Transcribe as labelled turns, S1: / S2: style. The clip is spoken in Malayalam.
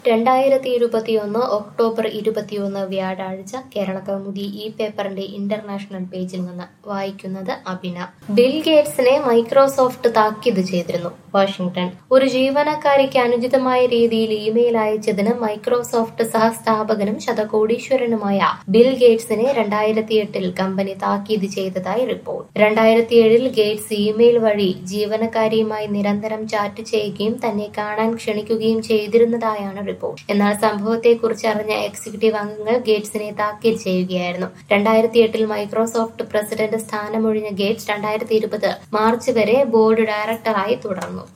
S1: രണ്ടായിരത്തി ഇരുപത്തിയൊന്ന് ഒക്ടോബർ ഇരുപത്തിയൊന്ന് വ്യാഴാഴ്ച കേരള കൗമുദി ഈ പേപ്പറിന്റെ ഇന്റർനാഷണൽ പേജിൽ നിന്ന് വായിക്കുന്നത് അഭിന ബിൽ ഗേറ്റ്സിനെ മൈക്രോസോഫ്റ്റ് താക്കീത് ചെയ്തിരുന്നു വാഷിംഗ്ടൺ ഒരു ജീവനക്കാരിക്ക് അനുചിതമായ രീതിയിൽ ഇമെയിൽ അയച്ചതിന് മൈക്രോസോഫ്റ്റ് സഹസ്ഥാപകനും ശതകോടീശ്വരനുമായ ബിൽ ഗേറ്റ്സിനെ രണ്ടായിരത്തി എട്ടിൽ കമ്പനി താക്കീത് ചെയ്തതായി റിപ്പോർട്ട് രണ്ടായിരത്തി ഏഴിൽ ഗേറ്റ്സ് ഇമെയിൽ വഴി ജീവനക്കാരിയുമായി നിരന്തരം ചാറ്റ് ചെയ്യുകയും തന്നെ കാണാൻ ക്ഷണിക്കുകയും ചെയ്തിരുന്നതായാണ് റിപ്പോർട്ട് എന്നാൽ സംഭവത്തെക്കുറിച്ച് അറിഞ്ഞ എക്സിക്യൂട്ടീവ് അംഗങ്ങൾ ഗേറ്റ്സിനെ താക്കീത് ചെയ്യുകയായിരുന്നു രണ്ടായിരത്തി എട്ടിൽ മൈക്രോസോഫ്റ്റ് പ്രസിഡന്റ് സ്ഥാനമൊഴിഞ്ഞ ഗേറ്റ്സ് രണ്ടായിരത്തി ഇരുപത് മാർച്ച് വരെ ബോർഡ് ഡയറക്ടറായി തുടർന്നു